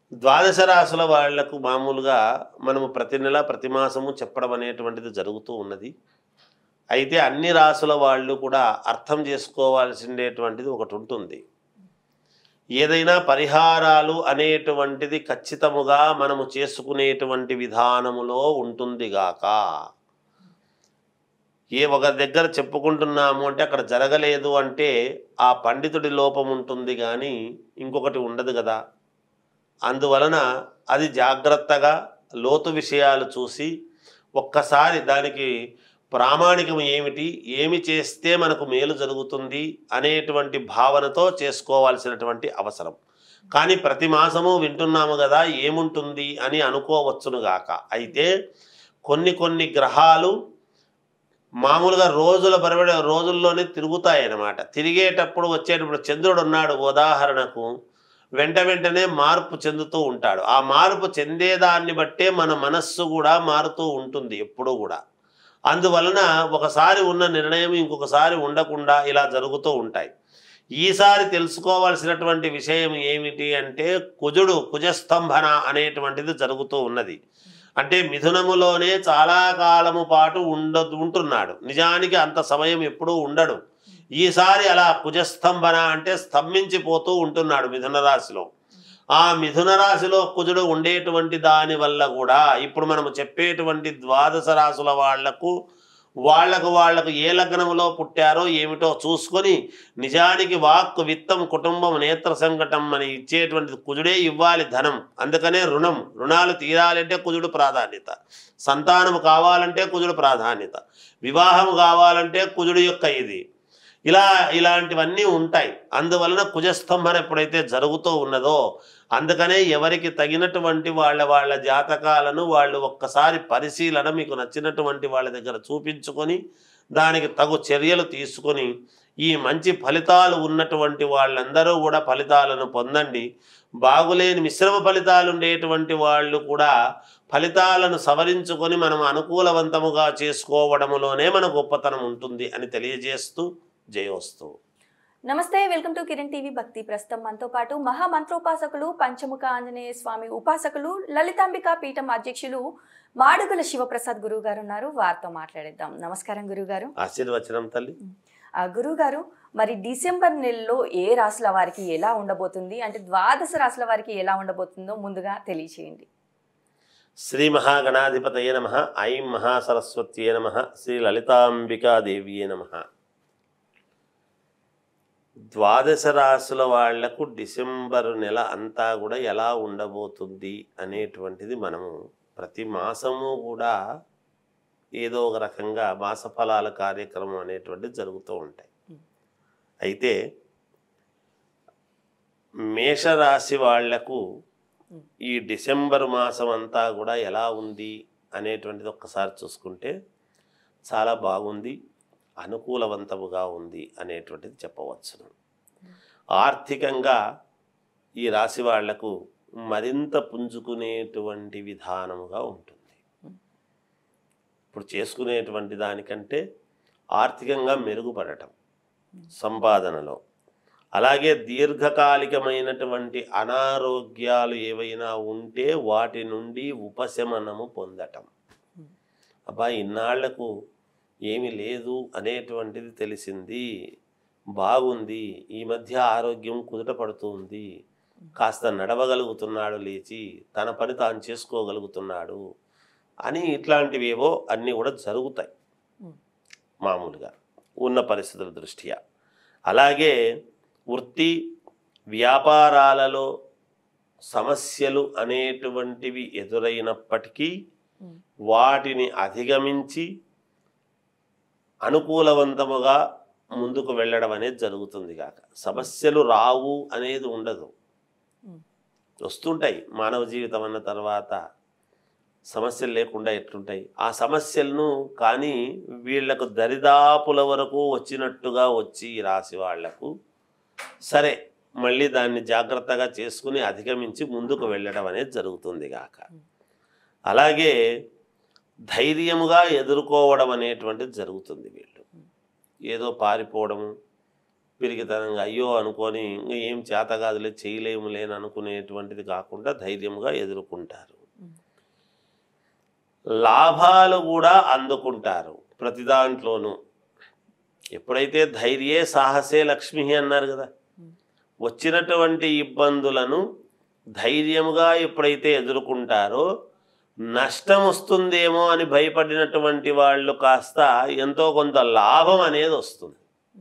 ద్వాదశ రాశుల వాళ్లకు మామూలుగా మనము ప్రతి నెల ప్రతి మాసము చెప్పడం అనేటువంటిది జరుగుతూ ఉన్నది అయితే అన్ని రాసుల వాళ్ళు కూడా అర్థం చేసుకోవాల్సిండేటువంటిది ఒకటి ఉంటుంది ఏదైనా పరిహారాలు అనేటువంటిది ఖచ్చితముగా మనము చేసుకునేటువంటి విధానములో ఉంటుంది గాక ఏ ఒక దగ్గర చెప్పుకుంటున్నాము అంటే అక్కడ జరగలేదు అంటే ఆ పండితుడి లోపం ఉంటుంది కానీ ఇంకొకటి ఉండదు కదా అందువలన అది జాగ్రత్తగా లోతు విషయాలు చూసి ఒక్కసారి దానికి ప్రామాణికం ఏమిటి ఏమి చేస్తే మనకు మేలు జరుగుతుంది అనేటువంటి భావనతో చేసుకోవాల్సినటువంటి అవసరం కానీ ప్రతి మాసము వింటున్నాము కదా ఏముంటుంది అని అనుకోవచ్చునుగాక అయితే కొన్ని కొన్ని గ్రహాలు మామూలుగా రోజుల బరబడి రోజుల్లోనే తిరుగుతాయి అన్నమాట తిరిగేటప్పుడు వచ్చేటప్పుడు చంద్రుడు ఉన్నాడు ఉదాహరణకు వెంట వెంటనే మార్పు చెందుతూ ఉంటాడు ఆ మార్పు చెందేదాన్ని బట్టే మన మనస్సు కూడా మారుతూ ఉంటుంది ఎప్పుడూ కూడా అందువలన ఒకసారి ఉన్న నిర్ణయం ఇంకొకసారి ఉండకుండా ఇలా జరుగుతూ ఉంటాయి ఈసారి తెలుసుకోవాల్సినటువంటి విషయం ఏమిటి అంటే కుజుడు కుజస్తంభన అనేటువంటిది జరుగుతూ ఉన్నది అంటే మిథునములోనే చాలా కాలము పాటు ఉండ ఉంటున్నాడు నిజానికి అంత సమయం ఎప్పుడూ ఉండడు ఈసారి అలా కుజస్తంభన అంటే స్తంభించిపోతూ ఉంటున్నాడు మిథున రాశిలో ఆ మిథున రాశిలో కుజుడు ఉండేటువంటి దాని వల్ల కూడా ఇప్పుడు మనము చెప్పేటువంటి ద్వాదశ రాశుల వాళ్లకు వాళ్లకు వాళ్లకు ఏ లగ్నంలో పుట్టారో ఏమిటో చూసుకొని నిజానికి వాక్కు విత్తం కుటుంబం నేత్ర సంకటం అని ఇచ్చేటువంటిది కుజుడే ఇవ్వాలి ధనం అందుకనే రుణం రుణాలు తీరాలంటే కుజుడు ప్రాధాన్యత సంతానం కావాలంటే కుజుడు ప్రాధాన్యత వివాహం కావాలంటే కుజుడు యొక్క ఇది ఇలా ఇలాంటివన్నీ ఉంటాయి అందువలన కుజస్తంభన ఎప్పుడైతే జరుగుతూ ఉన్నదో అందుకనే ఎవరికి తగినటువంటి వాళ్ళ వాళ్ళ జాతకాలను వాళ్ళు ఒక్కసారి పరిశీలన మీకు నచ్చినటువంటి వాళ్ళ దగ్గర చూపించుకొని దానికి తగు చర్యలు తీసుకొని ఈ మంచి ఫలితాలు ఉన్నటువంటి వాళ్ళందరూ కూడా ఫలితాలను పొందండి బాగులేని మిశ్రమ ఫలితాలు ఉండేటువంటి వాళ్ళు కూడా ఫలితాలను సవరించుకొని మనం అనుకూలవంతముగా చేసుకోవడములోనే మన గొప్పతనం ఉంటుంది అని తెలియజేస్తూ జయోస్తు నమస్తే వెల్కమ్ టు కిరణ్ టీవీ భక్తి ప్రస్తుతం మనతో పాటు మహామంత్రోపాసకులు పంచముఖ ఆంజనేయ స్వామి ఉపాసకులు లలితాంబిక పీఠం అధ్యక్షులు మాడుగుల శివప్రసాద్ గురువు గారు ఉన్నారు వారితో మాట్లాడేద్దాం నమస్కారం గురువు గారు ఆశీర్వచనం తల్లి ఆ గురువు గారు మరి డిసెంబర్ నెలలో ఏ రాసుల వారికి ఎలా ఉండబోతుంది అంటే ద్వాదశ రాసుల వారికి ఎలా ఉండబోతుందో ముందుగా తెలియచేయండి శ్రీ మహాగణాధిపతయ నమ ఐం మహాసరస్వత్యే నమ శ్రీ లలితాంబికాదేవియే నమ ద్వాదశ రాశుల వాళ్లకు డిసెంబర్ నెల అంతా కూడా ఎలా ఉండబోతుంది అనేటువంటిది మనము ప్రతి మాసము కూడా ఏదో ఒక రకంగా మాస ఫలాల కార్యక్రమం అనేటువంటిది జరుగుతూ ఉంటాయి అయితే మేషరాశి వాళ్లకు ఈ డిసెంబర్ మాసం అంతా కూడా ఎలా ఉంది అనేటువంటిది ఒక్కసారి చూసుకుంటే చాలా బాగుంది అనుకూలవంతముగా ఉంది అనేటువంటిది చెప్పవచ్చును ఆర్థికంగా ఈ రాశి వాళ్లకు మరింత పుంజుకునేటువంటి విధానముగా ఉంటుంది ఇప్పుడు చేసుకునేటువంటి దానికంటే ఆర్థికంగా మెరుగుపడటం సంపాదనలో అలాగే దీర్ఘకాలికమైనటువంటి అనారోగ్యాలు ఏవైనా ఉంటే వాటి నుండి ఉపశమనము పొందటం అబ్బా ఇన్నాళ్లకు ఏమి లేదు అనేటువంటిది తెలిసింది బాగుంది ఈ మధ్య ఆరోగ్యం కుదుట పడుతుంది కాస్త నడవగలుగుతున్నాడు లేచి తన పని తాను చేసుకోగలుగుతున్నాడు అని ఇట్లాంటివేవో అన్నీ కూడా జరుగుతాయి మామూలుగా ఉన్న పరిస్థితుల దృష్ట్యా అలాగే వృత్తి వ్యాపారాలలో సమస్యలు అనేటువంటివి ఎదురైనప్పటికీ వాటిని అధిగమించి అనుకూలవంతముగా ముందుకు వెళ్ళడం అనేది జరుగుతుంది కాక సమస్యలు రావు అనేది ఉండదు వస్తుంటాయి మానవ జీవితం అన్న తర్వాత సమస్యలు లేకుండా ఎట్లుంటాయి ఆ సమస్యలను కానీ వీళ్లకు దరిదాపుల వరకు వచ్చినట్టుగా వచ్చి ఈ రాశి వాళ్లకు సరే మళ్ళీ దాన్ని జాగ్రత్తగా చేసుకుని అధిగమించి ముందుకు వెళ్ళడం అనేది జరుగుతుంది గాక అలాగే ధైర్యముగా ఎదుర్కోవడం అనేటువంటిది జరుగుతుంది వీళ్ళు ఏదో పారిపోవడము పిరిగితనంగా అయ్యో అనుకొని ఇంకా ఏం చేత కాదులే చేయలేములే అని అనుకునేటువంటిది కాకుండా ధైర్యంగా ఎదుర్కొంటారు లాభాలు కూడా అందుకుంటారు ప్రతి దాంట్లోనూ ఎప్పుడైతే ధైర్యే సాహసే లక్ష్మి అన్నారు కదా వచ్చినటువంటి ఇబ్బందులను ధైర్యముగా ఎప్పుడైతే ఎదుర్కొంటారో నష్టం వస్తుందేమో అని భయపడినటువంటి వాళ్ళు కాస్త ఎంతో కొంత లాభం అనేది వస్తుంది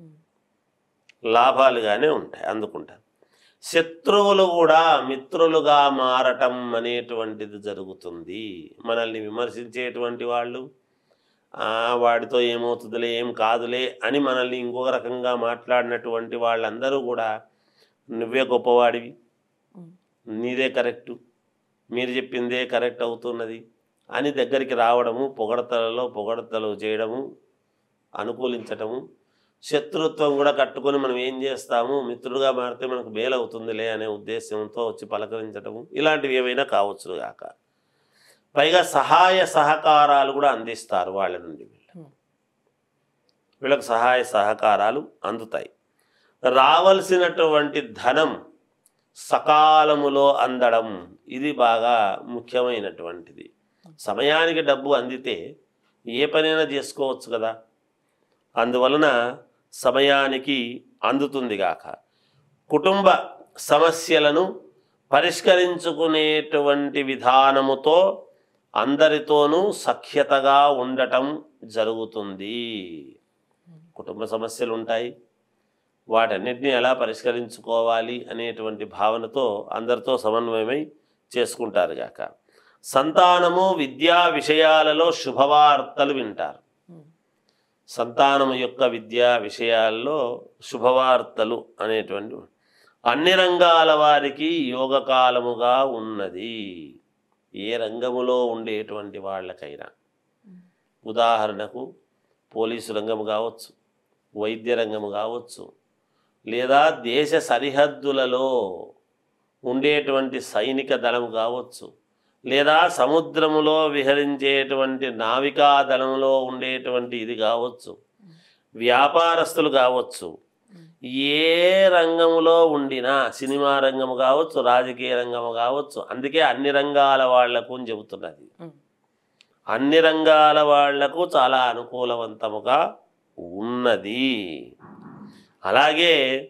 లాభాలుగానే ఉంటాయి అందుకుంటారు శత్రువులు కూడా మిత్రులుగా మారటం అనేటువంటిది జరుగుతుంది మనల్ని విమర్శించేటువంటి వాళ్ళు "ఆ, వాడితో ఏమవుతుందిలే ఏం కాదులే అని మనల్ని ఇంకొక రకంగా మాట్లాడినటువంటి వాళ్ళందరూ కూడా నువ్వే గొప్పవాడివి నీదే కరెక్టు మీరు చెప్పిందే కరెక్ట్ అవుతున్నది అని దగ్గరికి రావడము పొగడతలలో పొగడతలు చేయడము అనుకూలించటము శత్రుత్వం కూడా కట్టుకొని మనం ఏం చేస్తాము మిత్రుడుగా మారితే మనకు మేలు అవుతుందిలే అనే ఉద్దేశంతో వచ్చి పలకరించటము ఇలాంటివి ఏమైనా కావచ్చు గాక పైగా సహాయ సహకారాలు కూడా అందిస్తారు వాళ్ళ నుండి వీళ్ళు Hmm. వీళ్ళకు సహాయ సహకారాలు అందుతాయి రావలసినటువంటి ధనం సకాలములో అందడం ఇది బాగా ముఖ్యమైనటువంటిది సమయానికి డబ్బు అందితే ఏ పనైనా చేసుకోవచ్చు కదా అందువలన సమయానికి అందుతుంది గాక కుటుంబ సమస్యలను పరిష్కరించుకునేటువంటి విధానముతో అందరితోనూ సఖ్యతగా ఉండటం జరుగుతుంది కుటుంబ సమస్యలు ఉంటాయి వాటన్నిటిని ఎలా పరిష్కరించుకోవాలి అనేటువంటి భావనతో అందరితో సమన్వయమై చేసుకుంటారు గాక సంతానము విద్యా విషయాలలో శుభవార్తలు వింటారు సంతానము యొక్క విద్యా విషయాల్లో శుభవార్తలు అనేటువంటి అన్ని రంగాల వారికి యోగకాలముగా ఉన్నది ఏ రంగములో ఉండేటువంటి వాళ్ళకైనా ఉదాహరణకు పోలీసు రంగము కావచ్చు వైద్య రంగము కావచ్చు లేదా దేశ సరిహద్దులలో ఉండేటువంటి సైనిక దళం కావచ్చు లేదా సముద్రములో విహరించేటువంటి నావికా దళంలో ఉండేటువంటి ఇది కావచ్చు వ్యాపారస్తులు కావచ్చు ఏ రంగములో ఉండినా సినిమా రంగము కావచ్చు రాజకీయ రంగము కావచ్చు అందుకే అన్ని రంగాల వాళ్లకు అని చెబుతున్నది అన్ని రంగాల వాళ్లకు చాలా అనుకూలవంతముగా ఉన్నది అలాగే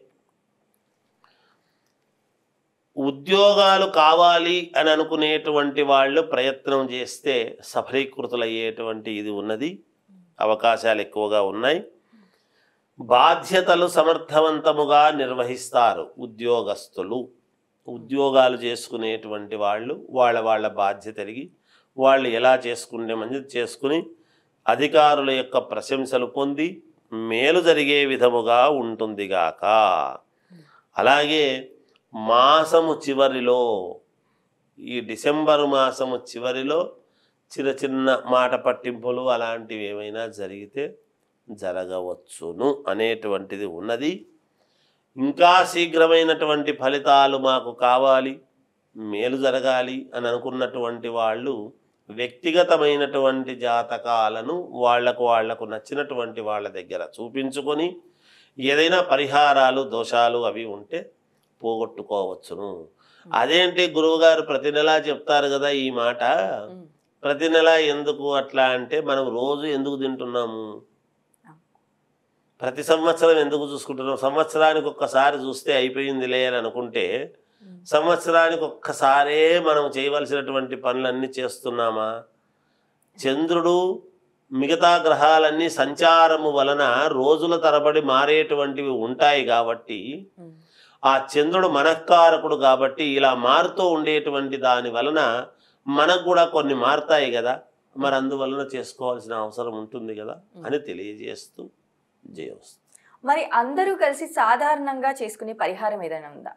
ఉద్యోగాలు కావాలి అని అనుకునేటువంటి వాళ్ళు ప్రయత్నం చేస్తే సఫలీకృతులయ్యేటువంటి ఇది ఉన్నది అవకాశాలు ఎక్కువగా ఉన్నాయి బాధ్యతలు సమర్థవంతముగా నిర్వహిస్తారు ఉద్యోగస్తులు ఉద్యోగాలు చేసుకునేటువంటి వాళ్ళు వాళ్ళ వాళ్ళ బాధ్యత ఎరిగి వాళ్ళు ఎలా చేసుకుంటే మంచిది చేసుకుని అధికారుల యొక్క ప్రశంసలు పొంది మేలు జరిగే విధముగా ఉంటుందిగాక అలాగే మాసము చివరిలో ఈ డిసెంబర్ మాసము చివరిలో చిన్న చిన్న మాట పట్టింపులు అలాంటివి ఏమైనా జరిగితే జరగవచ్చును అనేటువంటిది ఉన్నది ఇంకా శీఘ్రమైనటువంటి ఫలితాలు మాకు కావాలి మేలు జరగాలి అని అనుకున్నటువంటి వాళ్ళు వ్యక్తిగతమైనటువంటి జాతకాలను వాళ్లకు వాళ్లకు నచ్చినటువంటి వాళ్ళ దగ్గర చూపించుకొని ఏదైనా పరిహారాలు దోషాలు అవి ఉంటే పోగొట్టుకోవచ్చును అదేంటి గురువుగారు ప్రతి నెలా చెప్తారు కదా ఈ మాట ప్రతి నెల ఎందుకు అట్లా అంటే మనం రోజు ఎందుకు తింటున్నాము ప్రతి సంవత్సరం ఎందుకు చూసుకుంటున్నాం సంవత్సరానికి ఒక్కసారి చూస్తే అయిపోయిందిలే అని అనుకుంటే సంవత్సరానికి ఒక్కసారే మనం చేయవలసినటువంటి పనులన్నీ చేస్తున్నామా చంద్రుడు మిగతా గ్రహాలన్నీ సంచారము వలన రోజుల తరబడి మారేటువంటివి ఉంటాయి కాబట్టి ఆ చంద్రుడు మనఃకారకుడు కాబట్టి ఇలా మారుతూ ఉండేటువంటి దాని వలన మనకు కూడా కొన్ని మారుతాయి కదా మరి అందువలన చేసుకోవాల్సిన అవసరం ఉంటుంది కదా అని తెలియజేస్తూ జయవస్తు మరి అందరూ కలిసి సాధారణంగా చేసుకునే పరిహారం ఏదైనా ఉందా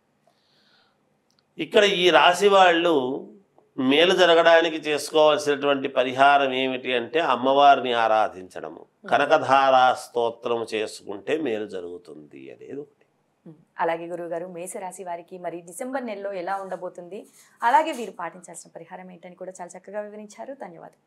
ఇక్కడ ఈ రాశి వాళ్ళు మేలు జరగడానికి చేసుకోవాల్సినటువంటి పరిహారం ఏమిటి అంటే అమ్మవారిని ఆరాధించడము కనకధారా స్తోత్రము చేసుకుంటే మేలు జరుగుతుంది అనేది ఒకటి ఉమ్, అలాగే గురువుగారు మేషరాశి వారికి మరి డిసెంబర్ నెలలో ఎలా ఉండబోతుంది అలాగే వీరు పాటించాల్సిన పరిహారం ఏంటని కూడా చాలా చక్కగా వివరించారు ధన్యవాదాలు